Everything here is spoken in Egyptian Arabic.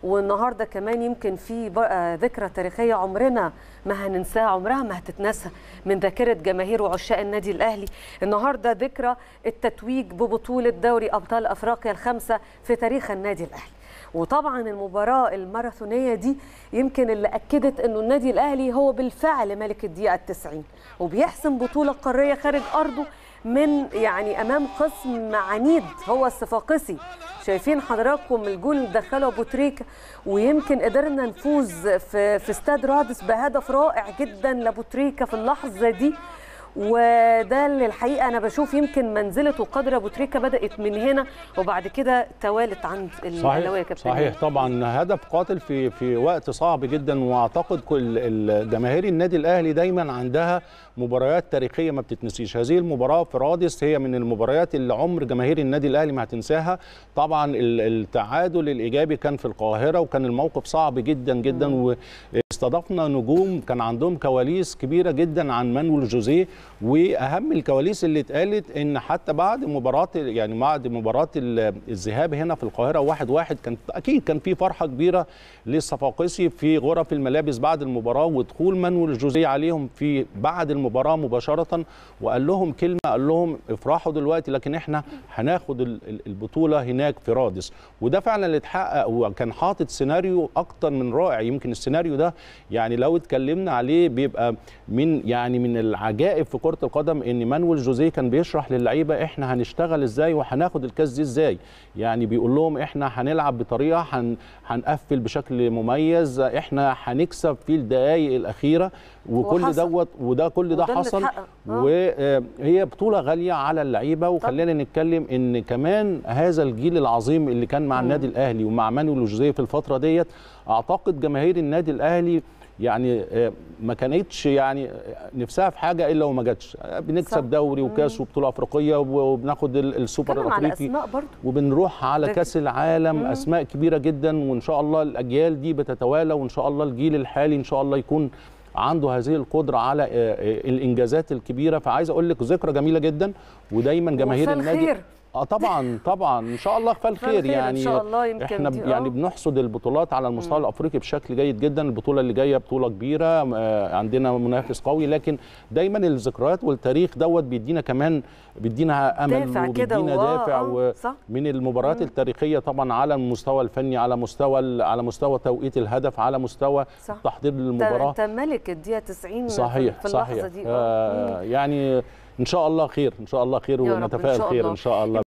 والنهارده كمان يمكن في بقى ذكرى تاريخيه عمرنا ما هننساها عمرها ما هتتنسى من ذاكره جماهير وعشاق النادي الاهلي النهارده ذكرى التتويج ببطوله دوري ابطال افريقيا الخمسه في تاريخ النادي الاهلي وطبعا المباراه الماراثونيه دي يمكن اللي اكدت انه النادي الاهلي هو بالفعل ملك الدقيقه 90 وبيحسم بطوله قاريه خارج ارضه من يعني امام خصم عنيد هو الصفاقسي شايفين حضراتكم الجول اللي دخله ابو تريكه ويمكن قدرنا نفوز في في استاد رادس بهدف رائع جدا لابو تريكه في اللحظه دي وده اللي الحقيقه انا بشوف يمكن منزله وقدر ابو تريكه بدات من هنا وبعد كده توالت عند الاهلاويه يا كابتن صحيح طبعا هدف قاتل في في وقت صعب جدا واعتقد كل جماهير النادي الاهلي دايما عندها مباريات تاريخيه ما بتتنسيش هذه المباراه في رادس هي من المباريات اللي عمر جماهير النادي الاهلي ما هتنساها طبعا التعادل الايجابي كان في القاهره وكان الموقف صعب جدا جدا واستضفنا نجوم كان عندهم كواليس كبيره جدا عن مانويل جوزيه واهم الكواليس اللي اتقالت ان حتى بعد مباراه يعني بعد مباراه الذهاب هنا في القاهره واحد واحد كان اكيد كان في فرحه كبيره للصفاقسي في غرف الملابس بعد المباراه ودخول مانويل جوزيه عليهم في بعد المباراه مباشره وقال لهم كلمه قال لهم افرحوا دلوقتي لكن احنا هناخد البطوله هناك في رادس وده فعلا اللي اتحقق وكان حاطط سيناريو اكتر من رائع يمكن السيناريو ده يعني لو اتكلمنا عليه بيبقى من يعني من العجائب في كره القدم ان مانويل جوزيه كان بيشرح للعيبه احنا هنشتغل ازاي وهناخد الكاس دي ازاي يعني بيقول لهم احنا هنلعب بطريقه هن هنقفل بشكل مميز احنا هنكسب في الدقائق الاخيره وكل وحصل. دوت وده كل ده وده اللي حصل اتحقق. آه. وهي بطوله غاليه على اللعيبه وخلينا نتكلم ان كمان هذا الجيل العظيم اللي كان مع النادي الاهلي ومع مانويل جوزيه في الفتره ديت اعتقد جماهير النادي الاهلي يعني آه، ما كانتش يعني نفسها في حاجه الا وما جاتش آه، بنكسب صح. دوري وكاس وبطوله افريقيه وبناخد ال- السوبر اتكلم على الافريقي اسماء برضو وبنروح على ده- كاس العالم اسماء كبيره جدا وان شاء الله الاجيال دي بتتوالى وان شاء الله الجيل الحالي ان شاء الله يكون عنده هذه القدره على آه، آه، الانجازات الكبيره فعايز اقول لك ذكرى جميله جدا ودايما جماهير وفي النادي الخير. اه طبعا طبعا ان شاء الله في الخير الخير إن يعني شاء الله يمكن احنا دي- ب- يعني آه. بنحصد البطولات على المستوى الافريقي بشكل جيد جدا البطوله اللي جايه بطوله كبيره آه، عندنا منافس قوي لكن دايما الذكريات والتاريخ دوت بيدينا كمان بيدينا امل دافع كده وبيدينا و- دافع آه، و... صح. من المباريات التاريخيه طبعا على المستوى الفني على مستوى ال- على مستوى توقيت الهدف على مستوى صح. تحضير انت للمباراه انت ملك الدقيقه 90 في- صحيح في اللحظه صحيح دي آه. آه يعني ان شاء الله خير ان شاء الله خير يا رب، إن ونتفائل شاء خير الله. ان شاء الله